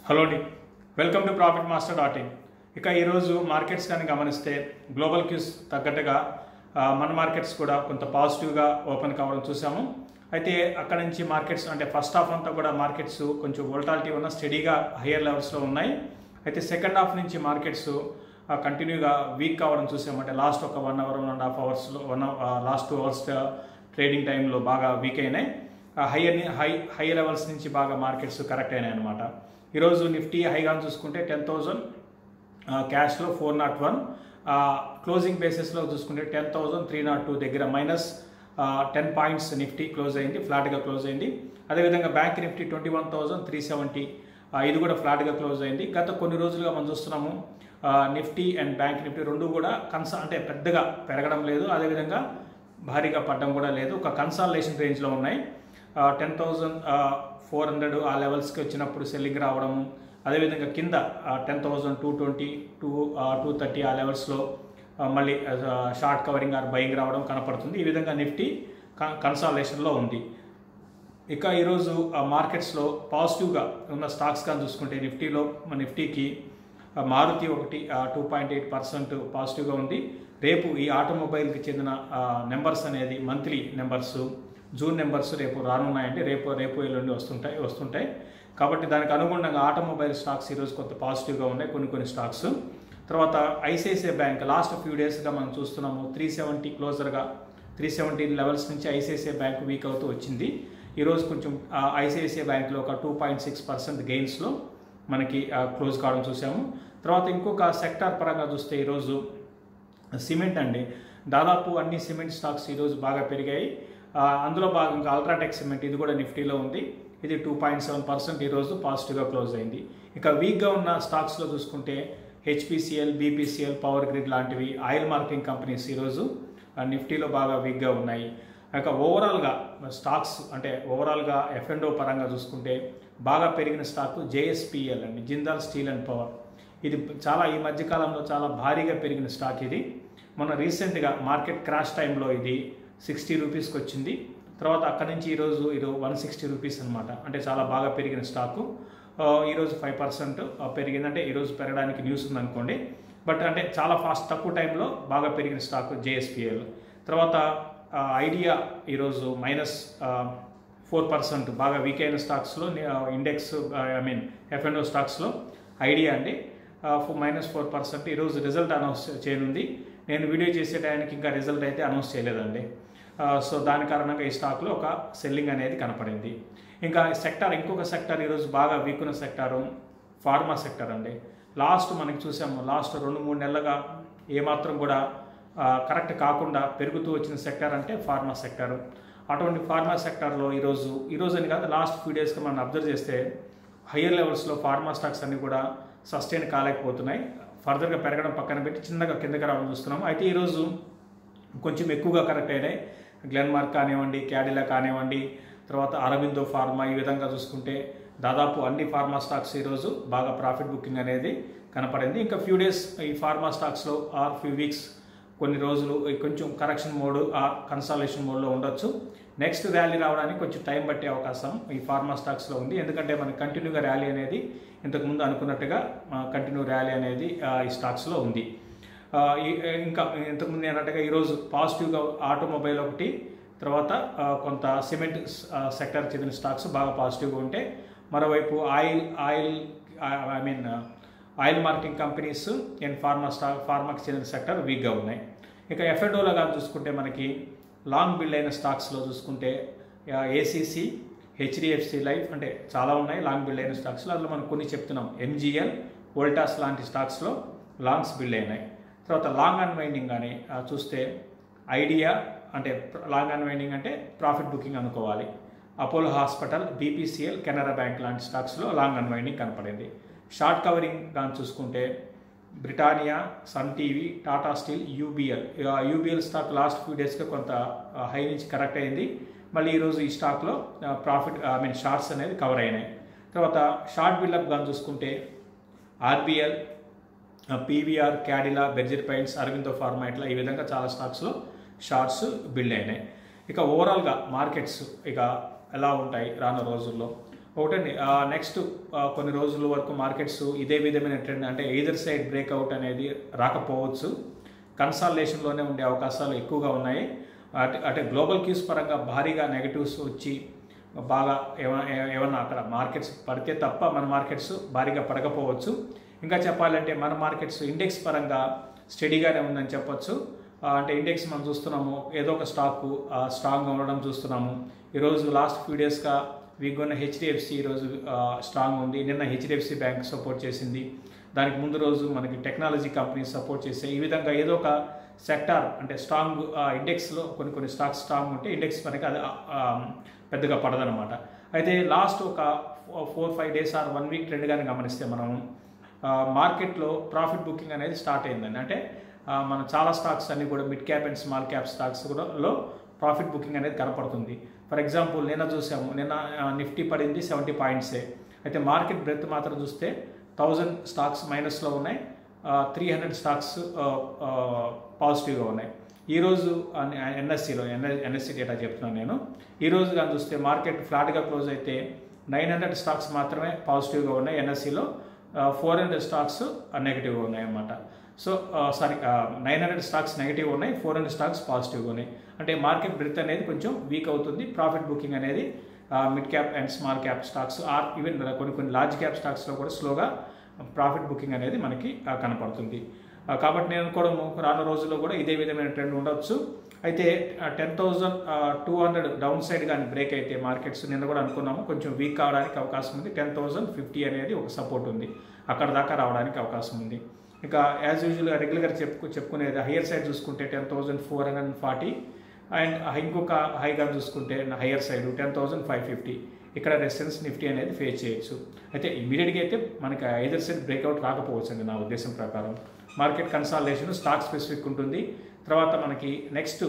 hello అండి welcome to profit master dot in ఇక ఈరోజు మార్కెట్స్ కానీ గమనిస్తే గ్లోబల్ క్యూస్ తగ్గట్టుగా ఆ, మన మార్కెట్స్ కూడా కొంత పాజిటివ్గా ఓపెన్ కావడం చూసాము అయితే అక్కడ నుంచి మార్కెట్స్ అంటే ఫస్ట్ హాఫ్ అంతా కూడా మార్కెట్స్ కొంచెం వోల్టాలిటీ ఉన్న స్టడీగా హయ్యర్ లెవెల్స్లో ఉన్నాయి అయితే సెకండ్ హాఫ్ నుంచి మార్కెట్స్ కంటిన్యూగా వీక్ కావడం చూసాము అంటే లాస్ట్ ఒక one hour one and half అవర్స్లో one last two hours trading టైంలో బాగా వీక్ అయినాయి హైయర్ హై హై లెవెల్స్ నుంచి బాగా మార్కెట్స్ కరెక్ట్ అయినాయి అనమాట ఈరోజు నిఫ్టీ హైగా చూసుకుంటే టెన్ థౌజండ్ క్యాష్లో ఫోర్ నాట్ వన్ క్లోజింగ్ బేసిస్లో చూసుకుంటే ten thousand three nought two దగ్గర minus ten points Nifty close అయింది ఫ్లాట్గా క్లోజ్ అయింది అదేవిధంగా bank Nifty twenty one thousand three seventy ఇది కూడా ఫ్లాట్గా క్లోజ్ అయింది గత కొన్ని రోజులుగా మనం చూస్తున్నాము ఆ, నిఫ్టీ అండ్ బ్యాంక్ నిఫ్టీ రెండు కూడా కన్సా అంటే పెద్దగా పెరగడం లేదు అదేవిధంగా భారీగా పడడం కూడా లేదు ఒక కన్సాలేషన్ రేంజ్లో ఉన్నాయి టెన్ థౌజండ్ ఫోర్ హండ్రెడ్ ఆ లెవెల్స్కి వచ్చినప్పుడు సెల్లింగ్ రావడము అదేవిధంగా కింద ten thousand two twenty two two thirty ఆ లెవెల్స్లో ఆ, మళ్ళీ షార్ట్ కవరింగ్ ఆర్ బయింగ్ రావడం కనపడుతుంది ఈ విధంగా నిఫ్టీ కన్సాలేషన్లో ఉంది ఇక ఈరోజు ఆ మార్కెట్స్లో పాజిటివ్గా ఉన్న స్టాక్స్ కానీ చూసుకుంటే నిఫ్టీలో మన నిఫ్టీకి ఆ, మారుతి ఒకటి టూ పాయింట్ ఎయిట్ పర్సెంట్ పాజిటివ్గా ఉంది రేపు ఈ ఆటోమొబైల్కి చెందిన నెంబర్స్ అనేది మంత్లీ నెంబర్స్ జూన్ నెంబర్స్ రేపు రానున్నాయండి రేపు రేపు ఎల్లుండి వస్తుంటాయి వస్తుంటాయి కాబట్టి దానికి అనుగుణంగా ఆటోమొబైల్ స్టాక్స్ ఈరోజు కొంత పాజిటివ్గా ఉన్నాయి కొన్ని కొన్ని స్టాక్స్ తర్వాత ఐసిఐసిఐ బ్యాంక్ లాస్ట్ ఫ్యూ డేస్గా మనం చూస్తున్నాము త్రీ సెవెంటీ క్లోజర్గా త్రీ సెవెంటీ లెవెల్స్ నుంచి ఐసిఐసిఐ బ్యాంక్ వీక్ అవుతూ వచ్చింది ఈరోజు కొంచెం ఐసిఐసిఐ బ్యాంక్లో ఒక టూ పాయింట్ సిక్స్ పర్సెంట్ గెయిన్స్లో మనకి క్లోజ్ కావడం చూసాము తర్వాత ఇంకొక సెక్టార్ పరంగా చూస్తే ఈరోజు సిమెంట్ అండి దాదాపు అన్ని సిమెంట్ స్టాక్స్ ఈరోజు బాగా పెరిగాయి ఆ, అందులో భాగంగా అల్ట్రాటెక్ సిమెంట్ ఇది కూడా నిఫ్టీలో ఉంది ఇది టూ పాయింట్ సెవెన్ పర్సెంట్ ఈరోజు పాజిటివ్గా క్లోజ్ అయింది ఇక వీక్గా ఉన్న స్టాక్స్లో చూసుకుంటే హెచ్పిసిఎల్ బీపీసీఎల్ పవర్ గ్రిడ్ లాంటివి ఆయిల్ మార్కెటింగ్ కంపెనీస్ ఈరోజు ఆ, నిఫ్టీలో బాగా వీక్గా ఉన్నాయి ఇక ఓవరాల్గా స్టాక్స్ అంటే ఓవరాల్గా ఎఫ్ అండ్ పరంగా చూసుకుంటే బాగా పెరిగిన స్టాక్ జేఎస్పిఎల్ అండి జిందాల్ స్టీల్ అండ్ పవర్ ఇది చాలా ఈ మధ్య కాలంలో చాలా భారీగా పెరిగిన స్టాక్ ఇది మన రీసెంట్గా మార్కెట్ క్రాష్ టైంలో ఇది సిక్స్టీ రూపీస్కి వచ్చింది తర్వాత అక్కడి నుంచి ఈరోజు ఇది వన్ సిక్స్టీ రూపీస్ అనమాట అంటే చాలా బాగా పెరిగిన స్టాకు ఆ, ఈరోజు ఫైవ్ పర్సెంట్ పెరిగిందంటే ఈరోజు పెరగడానికి న్యూస్ ఉందనుకోండి బట్ అంటే చాలా ఫాస్ట్ తక్కువ టైంలో బాగా పెరిగిన స్టాక్ జేఎస్పిఎల్ తర్వాత ఆ, ఐడియా ఈరోజు మైనస్ ఫోర్ పర్సెంట్ బాగా వీక్ అయిన స్టాక్స్లో ఇండెక్స్ ఐ మీన్ ఎఫ్ఎన్ఓ స్టాక్స్లో ఐడియా అండి మైనస్ ఫోర్ పర్సెంట్ ఈరోజు రిజల్ట్ అనౌన్స్ చేయనుంది నేను వీడియో చేసే టైంకి ఇంకా రిజల్ట్ అయితే అనౌన్స్ చేయలేదండి ఆ, సో దాని కారణంగా ఈ స్టాక్లో ఒక సెల్లింగ్ అనేది కనపడింది ఇంకా సెక్టార్ ఇంకొక సెక్టార్ ఈరోజు బాగా వీక్ ఉన్న సెక్టారు ఫార్మా సెక్టర్ అండి లాస్ట్ మనకి చూసాము లాస్ట్ రెండు మూడు నెలలుగా ఏమాత్రం కూడా ఆ, కరెక్ట్ కాకుండా పెరుగుతూ వచ్చిన సెక్టార్ అంటే ఫార్మా సెక్టార్ అటువంటి ఫార్మా సెక్టార్లో ఈరోజు ఈరోజు అని కాదు లాస్ట్ ఫ్యూ డేస్గా మనం అబ్జర్వ్ చేస్తే హయ్యర్ లెవెల్స్లో ఫార్మా స్టాక్స్ అన్ని కూడా సస్టైన్ కాలేకపోతున్నాయి ఫర్దర్గా పెరగడం పక్కన పెట్టి చిన్నగా కిందకి రావడం చూస్తున్నాము అయితే ఈరోజు కొంచెం ఎక్కువగా కరెక్ట్ అయినాయి గ్లెన్మార్క్ కానివ్వండి క్యాడిలా కానివ్వండి తర్వాత అరవిందో ఫార్మా ఈ విధంగా చూసుకుంటే దాదాపు అన్ని ఫార్మా స్టాక్స్ ఈరోజు బాగా ప్రాఫిట్ బుకింగ్ అనేది కనపడింది ఇంకా ఫ్యూ డేస్ ఈ ఫార్మా స్టాక్స్లో ఆర్ ఫ్యూ వీక్స్ కొన్ని రోజులు ఈ కొంచెం కరెక్షన్ మోడ్ ఆర్ కన్సాలేషన్ మోడ్లో ఉండొచ్చు నెక్స్ట్ ర్యాలీ రావడానికి కొంచెం టైం పట్టే అవకాశం ఈ ఫార్మా స్టాక్స్లో ఉంది ఎందుకంటే మనకి కంటిన్యూగా ర్యాలీ అనేది ఇంతకుముందు అనుకున్నట్టుగా కంటిన్యూ ర్యాలీ అనేది ఆ, ఈ స్టాక్స్లో ఉంది ఆ, ఈ- ఇంకా ఇంతకుముందు ఏంటంటే ఈరోజు పాజిటివ్గా ఆటోమొబైల్ ఒకటి తర్వాత ఆ, కొంత సిమెంట్ సెక్టర్ చెందిన స్టాక్స్ బాగా పాజిటివ్గా ఉంటే మరోవైపు oil oil I mean oil marketing companies and pharma stock ఫార్మాకి చెందిన సెక్టర్ వీక్గా ఉన్నాయి ఇక ఎఫ్ఎడ్ఓలో కానీ చూసుకుంటే మనకి లాంగ్ బిల్డ్ అయిన స్టాక్స్లో చూసుకుంటే ఏసీసీ హెచ్డిఎఫ్సి లైఫ్ అంటే చాలా ఉన్నాయి లాంగ్ బిల్డ్ అయిన స్టాక్స్లో అందులో మనం కొన్ని చెప్తున్నాం ఎంజిఎల్ వోల్టాస్ లాంటి స్టాక్స్లో లాంగ్స్ బిల్డ్ అయినాయి తర్వాత లాంగ్ అండ్ వైండింగ్ కానీ ఆ, చూస్తే ఐడియా అంటే లాంగ్ అండ్ వైండింగ్ అంటే ప్రాఫిట్ బుకింగ్ అనుకోవాలి Apollo hospital BPCL Canara bank లాంటి స్టాక్స్లో లాంగ్ అండ్ వైండింగ్ కనపడింది షార్ట్ కవరింగ్ కానీ చూసుకుంటే Britannia Sun TV Tata steel UBL UBL stock last few డేస్గా కొంత హై నుంచి కరెక్ట్ అయింది మళ్ళీ ఈరోజు ఈ స్టాక్లో ప్రాఫిట్ ఐ మీన్ షార్ట్స్ అనేది కవర్ అయినాయి తర్వాత షార్ట్ బిల్డప్ కానీ చూసుకుంటే RBL PVR Cadila Berger Paints Aurobindo pharma ఇట్లా ఈ విధంగా చాలా స్టాక్స్లో షార్ట్స్ బిల్డ్ అయినాయి ఇక ఓవరాల్గా మార్కెట్స్ ఇక ఎలా ఉంటాయి రానున్న రోజుల్లో ఒకటండి నెక్స్ట్ కొన్ని రోజుల వరకు మార్కెట్స్ ఇదే విధమైన ట్రెండ్ అంటే ఎయిదర్ సైడ్ బ్రేక్అవుట్ అనేది రాకపోవచ్చు కన్సాలేషన్లోనే ఉండే అవకాశాలు ఎక్కువగా ఉన్నాయి అటు అంటే గ్లోబల్ క్యూస్ పరంగా భారీగా నెగటివ్స్ వచ్చి బాగా ఏమైనా ఏమన్నా అక్కడ మార్కెట్స్ పడితే తప్ప మన మార్కెట్స్ భారీగా పడకపోవచ్చు ఇంకా చెప్పాలంటే మన మార్కెట్స్ ఇండెక్స్ పరంగా స్టడీగానే ఉందని చెప్పొచ్చు ఆ, అంటే ఇండెక్స్ మనం చూస్తున్నాము ఏదో ఒక స్టాక్ స్ట్రాంగ్గా ఉండడం చూస్తున్నాము ఈరోజు లాస్ట్ ఫ్యూ డేస్గా వీక్ ఉన్న హెచ్డిఎఫ్సి ఈరోజు స్ట్రాంగ్ ఉంది నిన్న హెచ్డిఎఫ్సి బ్యాంక్ సపోర్ట్ చేసింది దానికి ముందు రోజు మనకి టెక్నాలజీ కంపెనీస్ సపోర్ట్ చేసాయి ఈ విధంగా ఏదో ఒక సెక్టార్ అంటే స్ట్రాంగ్ ఇండెక్స్లో కొన్ని కొన్ని స్టాక్స్ స్ట్రాంగ్ ఉంటే ఇండెక్స్ మనకి అది ఆ, ఆ, పెద్దగా పడదనమాట అయితే లాస్ట్ ఒక four five days or one week trend కానీ గమనిస్తే మనం ఆ, మార్కెట్లో ప్రాఫిట్ బుకింగ్ అనేది స్టార్ట్ అయిందండి అంటే ఆ, మన చాలా స్టాక్స్ అన్ని కూడా mid cap and small cap stocks కూడా లో ప్రాఫిట్ బుకింగ్ అనేది కనపడుతుంది ఫర్ ఎగ్జాంపుల్ నిన్న చూసాము నిన్న ఆ, నిఫ్టీ పడింది సెవెంటీ పాయింట్సే అయితే మార్కెట్ బ్రెత్ మాత్రం చూస్తే థౌజండ్ స్టాక్స్ మైనస్లో ఉన్నాయి త్రీ హండ్రెడ్ స్టాక్స్ పాజిటివ్గా ఉన్నాయి ఈరోజు ఎన్ఎస్సిలో ఎన్ఎస్సి డేటా చెప్తున్నాను నేను ఈ రోజు కానీ చూస్తే మార్కెట్ ఫ్లాట్గా క్లోజ్ అయితే నైన్ హండ్రెడ్ స్టాక్స్ మాత్రమే పాజిటివ్గా ఉన్నాయి ఎన్ఎస్సిలో ఫోర్ హండ్రెడ్ స్టాక్స్ నెగిటివ్గా ఉన్నాయి అన్నమాట so sorry nine hundred stocks negative ఉన్నాయి ఫోర్ హండ్రెడ్ స్టాక్స్ పాజిటివ్గా ఉన్నాయి అంటే మార్కెట్ బ్రెత్ అనేది కొంచెం వీక్ అవుతుంది ప్రాఫిట్ బుకింగ్ అనేది mid cap and small cap stocks are even కొన్ని కొన్ని లార్జ్ క్యాప్ స్టాక్స్లో కూడా స్లోగా ప్రాఫిట్ బుకింగ్ అనేది మనకి ఆ, కనపడుతుంది ఆ, కాబట్టి నేను కూడా రానున్న రోజుల్లో కూడా ఇదే విధమైన ట్రెండ్ ఉండొచ్చు అయితే ten thousand two hundred down side కానీ బ్రేక్ అయితే మార్కెట్స్ నిన్న కూడా అనుకున్నాము కొంచెం వీక్ కావడానికి అవకాశం ఉంది టెన్ థౌజండ్ ఫిఫ్టీ అనేది ఒక సపోర్ట్ ఉంది అక్కడ దాకా రావడానికి అవకాశం ఉంది ఇక యాజ్ యూజువల్గా రెగ్యులర్గా చెప్పుకు చెప్పుకునేది హయ్యర్ సైడ్ చూసుకుంటే ten thousand four hundred and forty and ఇంకొక హైగా చూసుకుంటే higher side ten thousand five fifty ఇక్కడ రెసిడెన్స్ నిఫ్టీ అనేది ఫేస్ చేయొచ్చు అయితే ఇమీడియట్గా అయితే మనకి ఐదర్ సైడ్ బ్రేక్అవుట్ రాకపోవచ్చు అండి నా ఉద్దేశం ప్రకారం మార్కెట్ కన్సాలిడేషన్ స్టాక్ స్పెసిఫిక్ ఉంటుంది తర్వాత మనకి నెక్స్ట్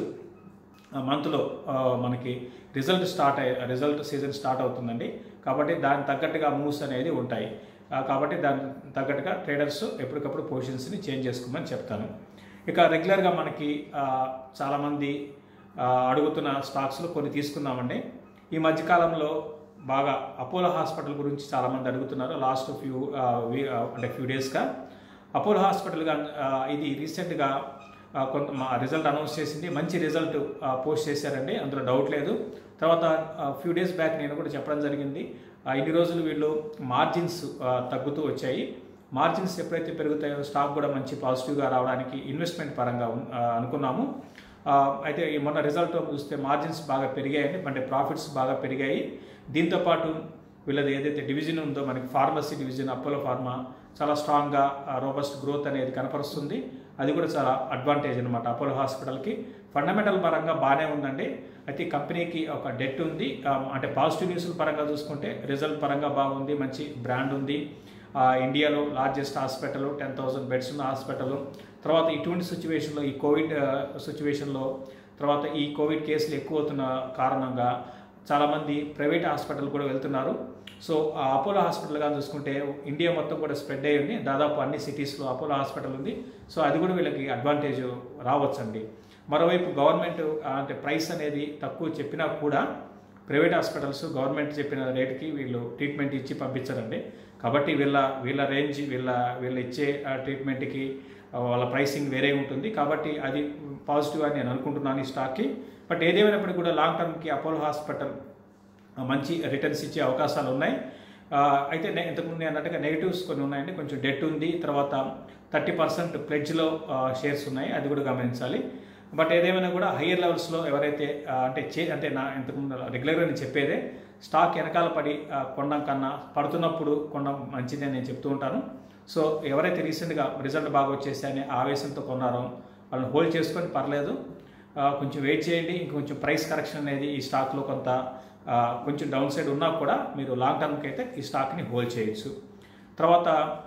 మంత్లో మనకి రిజల్ట్ స్టార్ట్ అయ్యే రిజల్ట్ సీజన్ స్టార్ట్ అవుతుందండి కాబట్టి దానికి తగ్గట్టుగా మూవ్స్ అనేది ఉంటాయి ఆ, కాబట్టి దానికి తగ్గట్టుగా ట్రేడర్స్ ఎప్పటికప్పుడు పొజిషన్స్ని చేంజ్ చేసుకోమని చెప్తాను ఇక రెగ్యులర్గా మనకి ఆ, చాలామంది ఆ, అడుగుతున్న స్టాక్స్లో కొన్ని తీసుకుందామండి ఈ మధ్యకాలంలో బాగా అపోలో హాస్పిటల్ గురించి చాలామంది అడుగుతున్నారు లాస్ట్ ఫ్యూ అంటే ఫ్యూ డేస్గా అపోలో హాస్పిటల్గా ఇది రీసెంట్గా ఆ, కొంత మా రిజల్ట్ అనౌన్స్ చేసింది మంచి రిజల్ట్ పోస్ట్ చేశారండి అందులో డౌట్ లేదు తర్వాత ఫ్యూ డేస్ బ్యాక్ నేను కూడా చెప్పడం జరిగింది ఆ, ఇన్ని రోజులు వీళ్ళు మార్జిన్స్ తగ్గుతూ వచ్చాయి మార్జిన్స్ ఎప్పుడైతే పెరుగుతాయో స్టాక్ కూడా మంచి పాజిటివ్గా రావడానికి ఇన్వెస్ట్మెంట్ పరంగా ఉన్- ఆ, అనుకున్నాము ఆ, అయితే ఈ మొన్న రిజల్ట్ చూస్తే మార్జిన్స్ బాగా పెరిగాయండి అంటే ప్రాఫిట్స్ బాగా పెరిగాయి దీంతోపాటు వీళ్ళది ఏదైతే డివిజన్ ఉందో మనకి ఫార్మసీ డివిజన్ అపోలో ఫార్మా చాలా స్ట్రాంగ్గా రోబస్ట్ గ్రోత్ అనేది కనపరుస్తుంది అది కూడా చాలా అడ్వాంటేజ్ అనమాట అపోలో హాస్పిటల్కి ఫండమెంటల్ పరంగా బాగానే ఉందండి అయితే ఈ కంపెనీకి ఒక డెట్ ఉంది ఆ, అంటే పాజిటివ్ న్యూస్ల పరంగా చూసుకుంటే రిజల్ట్ పరంగా బాగుంది మంచి బ్రాండ్ ఉంది ఆ, ఇండియాలో largest hospital ten thousand beds ఉన్న హాస్పిటల్ తర్వాత ఇటువంటి సిచ్యువేషన్లో ఈ కోవిడ్ సిచ్యువేషన్లో తర్వాత ఈ కోవిడ్ కేసులు ఎక్కువ అవుతున్న కారణంగా చాలామంది ప్రైవేట్ హాస్పిటల్ కూడా వెళ్తున్నారు సో ఆ అపోలో హాస్పిటల్ కానీ చూసుకుంటే ఇండియా మొత్తం కూడా స్ప్రెడ్ అయ్యి ఉంది దాదాపు అన్ని సిటీస్లో అపోలో హాస్పిటల్ ఉంది సో అది కూడా వీళ్ళకి అడ్వాంటేజ్ రావచ్చండి మరోవైపు గవర్నమెంట్ ఆ, అంటే ప్రైస్ అనేది తక్కువ చెప్పినా కూడా ప్రైవేట్ హాస్పిటల్స్ గవర్నమెంట్ చెప్పిన రేటుకి వీళ్ళు ట్రీట్మెంట్ ఇచ్చి పంపించరండి కాబట్టి వీళ్ళ వీళ్ళ రేంజ్ వీళ్ళ వీళ్ళు ఇచ్చే ఆ, ట్రీట్మెంట్కి ఆ, వాళ్ళ ప్రైసింగ్ వేరే ఉంటుంది కాబట్టి అది పాజిటివ్ అని నేను అనుకుంటున్నాను ఈ స్టాక్కి బట్ ఏదేమైనప్పటికీ కూడా లాంగ్ టర్మ్కి అపోలో హాస్పిటల్ ఆ, మంచి రిటర్న్స్ ఇచ్చే అవకాశాలు ఉన్నాయి ఆ, అయితే నే- ఇంతకుముందు నేను అన్నట్టుగా నెగిటివ్స్ కొన్ని ఉన్నాయండి కొంచెం డెట్ ఉంది తర్వాత థర్టీ పర్సెంట్ ప్లెడ్జ్లో షేర్స్ ఉన్నాయి అది కూడా గమనించాలి బట్ ఏదేమైనా కూడా హయ్యర్ లెవెల్స్లో ఎవరైతే ఆ, అంటే చే అంటే నా ఇంతకుముందు రెగ్యులర్గా నేను చెప్పేదే స్టాక్ వెనకాల పడి ఆ, కొనడం కన్నా పడుతున్నప్పుడు కొనడం మంచిది అని నేను చెప్తూ ఉంటాను సో ఎవరైతే రీసెంట్గా రిజల్ట్ బాగా వచ్చేసి అనే ఆవేశంతో కొన్నారో వాళ్ళని హోల్డ్ చేసుకొని పర్లేదు ఆ, కొంచెం వెయిట్ చేయండి ఇంకొంచెం ప్రైస్ కరెక్షన్ అనేది ఈ స్టాక్లో కొంత ఆ, కొంచెం డౌన్ సైడ్ ఉన్నా కూడా మీరు లాంగ్ టర్మ్కి అయితే ఈ స్టాక్ని హోల్డ్ చేయొచ్చు తర్వాత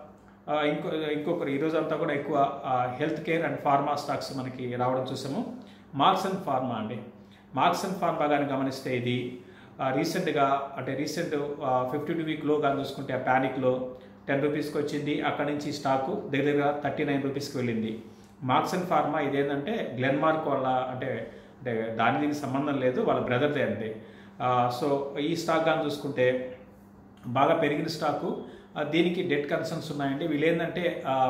ఆ, ఇంకో ఇంకొకరు ఈరోజు అంతా కూడా ఎక్కువ health care and pharma stocks మనకి రావడం చూసాము మార్క్స్ అండ్ ఫార్మా అండి మార్క్స్ అండ్ ఫార్మా కానీ గమనిస్తే ఇది రీసెంట్గా అంటే రీసెంట్ ఫిఫ్టీ టూ వీక్లో కానీ చూసుకుంటే ఆ ప్యానిక్లో టెన్ రూపీస్కి వచ్చింది అక్కడి నుంచి స్టాకు దగ్గర థర్టీ నైన్ రూపీస్కి వెళ్ళింది మార్క్స్ అండ్ ఫార్మా ఇదేంటంటే గ్లెన్మార్క్ వాళ్ళ అంటే అంటే దాని దీనికి సంబంధం లేదు వాళ్ళ బ్రదర్దే అంతే ఆ, సో ఈ స్టాక్ కానీ చూసుకుంటే బాగా పెరిగిన స్టాకు ఆ, దీనికి డెట్ కన్సర్న్స్ ఉన్నాయండి వీళ్ళు ఏంటంటే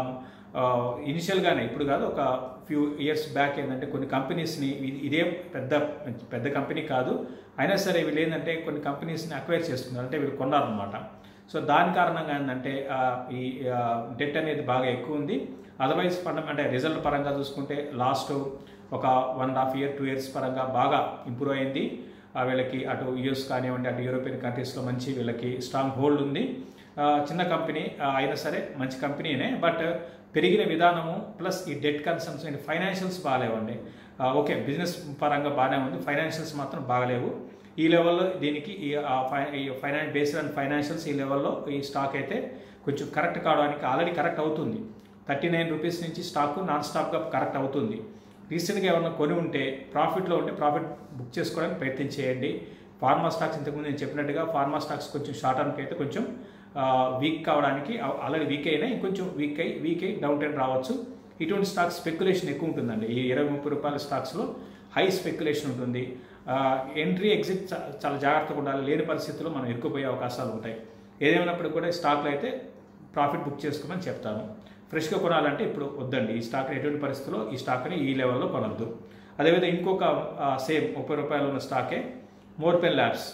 ఇనిషియల్గానే ఇప్పుడు కాదు ఒక ఫ్యూ ఇయర్స్ బ్యాక్ ఏంటంటే కొన్ని కంపెనీస్ని ఇది- ఇదే పెద్ద పెద్ద కంపెనీ కాదు అయినా సరే వీళ్ళు ఏంటంటే కొన్ని కంపెనీస్ని అక్వైర్ చేసుకున్నారు అంటే వీళ్ళు కొన్నారనమాట సో దాని కారణంగా ఏంటంటే ఆ, ఈ డెట్ అనేది బాగా ఎక్కువ ఉంది అదర్వైజ్ ఫండ అంటే రిజల్ట్ పరంగా చూసుకుంటే లాస్ట్ ఒక one and half year two years పరంగా బాగా ఇంప్రూవ్ అయింది ఆ, వీళ్ళకి అటు యుఎస్ కానివ్వండి అటు యూరోపియన్ కంట్రీస్లో మంచి వీళ్ళకి స్ట్రాంగ్ హోల్డ్ ఉంది ఆ, చిన్న కంపెనీ ఆ, అయినా సరే మంచి కంపెనీనే బట్ పెరిగిన విధానము ప్లస్ ఈ డెట్ కన్సర్న్స్ అండ్ ఫైనాన్షియల్స్ బాగాలేవండి ఆ, ఓకే బిజినెస్ పరంగా బాగానే ఉంది ఫైనాన్షియల్స్ మాత్రం బాగలేవు ఈ లెవెల్లో దీనికి ఈ ఆ ఫై- ఈ ఫైనాన్స్ బేస్డ్ అండ్ ఫైనాన్షియల్స్ ఈ లెవెల్లో ఈ స్టాక్ అయితే కొంచెం కరెక్ట్ కావడానికి ఆల్రెడీ కరెక్ట్ అవుతుంది థర్టీ నైన్ రూపీస్ నుంచి స్టాక్ నాన్ స్టాప్గా కరెక్ట్ అవుతుంది రీసెంట్గా ఏమన్నా కొని ఉంటే ప్రాఫిట్లో ఉంటే ప్రాఫిట్ బుక్ చేసుకోవడానికి ప్రయత్నం చేయండి ఫార్మా స్టాక్స్ ఇంతకుముందు నేను చెప్పినట్టుగా ఫార్మా స్టాక్స్ కొంచెం షార్ట్ టర్మ్కి అయితే కొంచెం వీక్ కావడానికి ఆల్రెడీ వీక్ అయినా ఇంకొంచెం వీక్ అయి వీక్ అయి డౌన్ ట్రెండ్ రావచ్చు ఇటువంటి స్టాక్స్ స్పెక్యులేషన్ ఎక్కువ ఉంటుందండి ఈ ఇరవై ముప్పై రూపాయల స్టాక్స్లో హై స్పెక్యులేషన్ ఉంటుంది ఎంట్రీ ఎగ్జిట్ చా- చాలా జాగ్రత్తగా ఉండాలి లేని పరిస్థితుల్లో మనం ఇరుక్కుపోయే అవకాశాలు ఉంటాయి ఏదేమైనప్పటికీ కూడా ఈ స్టాక్లో అయితే ప్రాఫిట్ బుక్ చేసుకోమని చెప్తాను ఫ్రెష్గా కొనాలంటే ఇప్పుడు వద్దండి ఈ స్టాక్ ఎటువంటి పరిస్థితుల్లో ఈ స్టాక్ని ఈ లెవెల్లో కొనొద్దు అదేవిధంగా ఇంకొక సేమ్ ముప్పై రూపాయలు ఉన్న స్టాకే మోర్పెన్ ల్యాబ్స్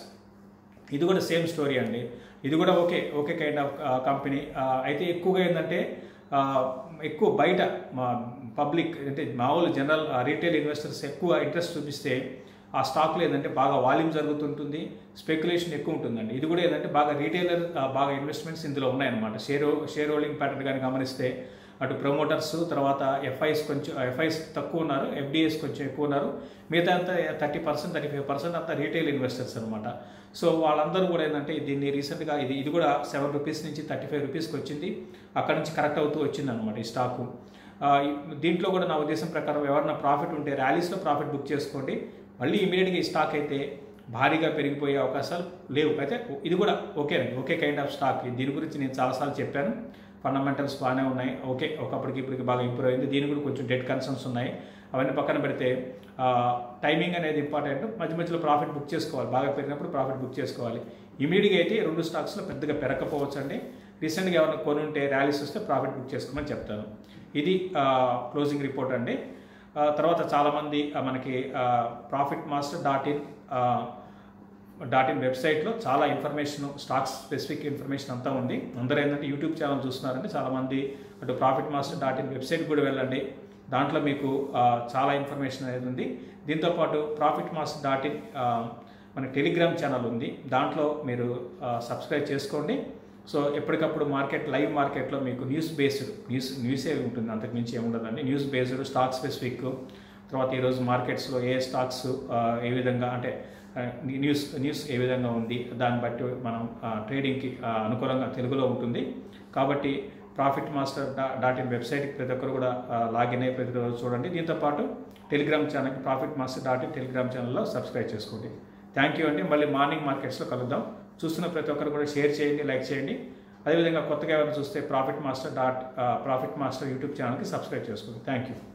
ఇది కూడా సేమ్ స్టోరీ అండి ఇది కూడా okay okay kind of company అయితే ఎక్కువగా ఏంటంటే ఆ, ఎక్కువ బయట మా పబ్లిక్ అంటే మామూలు జనరల్ రీటైల్ ఇన్వెస్టర్స్ ఎక్కువ ఇంట్రెస్ట్ చూపిస్తే ఆ స్టాక్లో ఏంటంటే బాగా వాల్యూమ్ జరుగుతుంటుంది స్పెక్యులేషన్ ఎక్కువ ఉంటుందండి ఇది కూడా ఏంటంటే బాగా రీటైలర్ బాగా ఇన్వెస్ట్మెంట్స్ ఇందులో ఉన్నాయన్నమాట షేర్ షేర్ హోల్డింగ్ ప్యాటర్న్ కానీ గమనిస్తే అటు ప్రమోటర్స్ తర్వాత ఎఫ్ఐస్ కొంచెం ఎఫ్ఐస్ తక్కువ ఉన్నారు ఎఫ్డిఎస్ కొంచెం ఎక్కువ ఉన్నారు మిగతా అంతా thirty percent thirty five percent అంతా రీటైల్ ఇన్వెస్టర్స్ అనమాట సో వాళ్ళందరూ కూడా ఏంటంటే దీన్ని రీసెంట్గా ఇది ఇది కూడా సెవెన్ రూపీస్ నుంచి థర్టీ ఫైవ్ రూపీస్కి వచ్చింది అక్కడ నుంచి కరెక్ట్ అవుతూ వచ్చింది అనమాట ఈ స్టాకు ఆ, దీంట్లో కూడా నా ఉద్దేశం ప్రకారం ఎవరైనా ప్రాఫిట్ ఉంటే ర్యాలీస్లో ప్రాఫిట్ బుక్ చేసుకోండి మళ్ళీ ఇమీడియట్గా ఈ స్టాక్ అయితే భారీగా పెరిగిపోయే అవకాశాలు లేవు అయితే ఇది కూడా ఓకేనండి ఓకే కైండ్ ఆఫ్ స్టాక్ దీని గురించి నేను చాలాసార్లు చెప్పాను ఫండమెంటల్స్ బాగానే ఉన్నాయి ఓకే ఒకప్పటికి ఇప్పటికి బాగా ఇంప్రూవ్ అయింది దీని కూడా కొంచెం డెట్ కన్సర్న్స్ ఉన్నాయి అవన్నీ పక్కన పెడితే టైమింగ్ అనేది ఇంపార్టెంట్ మధ్య మధ్యలో ప్రాఫిట్ బుక్ చేసుకోవాలి బాగా పెరిగినప్పుడు ప్రాఫిట్ బుక్ చేసుకోవాలి ఇమీడియట్గా అయితే ఈ రెండు స్టాక్స్లో పెద్దగా పెరగకపోవచ్చు అండి రీసెంట్గా ఏమైనా కొని ఉంటే ర్యాలీస్ వస్తే ప్రాఫిట్ బుక్ చేసుకోమని చెప్తాను ఇది క్లోజింగ్ రిపోర్ట్ అండి ఆ, తర్వాత చాలామంది ఆ, మనకి profit master dot in dot in వెబ్సైట్లో చాలా ఇన్ఫర్మేషన్ స్టాక్స్ స్పెసిఫిక్ ఇన్ఫర్మేషన్ అంతా ఉంది అందరూ ఏంటంటే యూట్యూబ్ ఛానల్ చూస్తున్నారంటే చాలామంది అటు profit master dot in website కూడా వెళ్ళండి దాంట్లో మీకు ఆ, చాలా ఇన్ఫర్మేషన్ అనేది ఉంది దీంతోపాటు ప్రాఫిట్ మాస్టర్ డాట్ ఇన్ మన టెలిగ్రామ్ ఛానల్ ఉంది దాంట్లో మీరు సబ్స్క్రైబ్ చేసుకోండి సో ఎప్పటికప్పుడు మార్కెట్ లైవ్ మార్కెట్లో మీకు న్యూస్ బేస్డ్ న్యూస్ న్యూసే ఉంటుంది అంతకు మించి ఏముండదండి న్యూస్ బేస్డ్ స్టాక్ స్పెసిఫిక్ తర్వాత ఈరోజు మార్కెట్స్లో ఏ స్టాక్స్ ఆ, ఏ విధంగా అంటే ఆ, న్యూస్ న్యూస్ ఏ విధంగా ఉంది దాన్ని బట్టి మనం ఆ, ట్రేడింగ్కి ఆ, అనుకూలంగా తెలుగులో ఉంటుంది కాబట్టి ప్రాఫిట్ మాస్టర్ డా డాట్ ఇన్ వెబ్సైట్కి ప్రతి ఒక్కరు కూడా ఆ, లాగిన్ అయ్యి ప్రతి రోజు చూడండి దీంతో పాటు టెలిగ్రామ్ ఛానల్కి profit master dot in Telegram ఛానల్లో సబ్స్క్రైబ్ చేసుకోండి థ్యాంక్ యూ అండి మళ్ళీ మార్నింగ్ మార్కెట్స్లో కలుద్దాం చూస్తున్న ప్రతి ఒక్కరు కూడా షేర్ చేయండి లైక్ చేయండి అదేవిధంగా కొత్తగా ఎవరైనా చూస్తే profit master dot profit master YouTube ఛానల్కి సబ్స్క్రైబ్ చేసుకోండి థ్యాంక్ యూ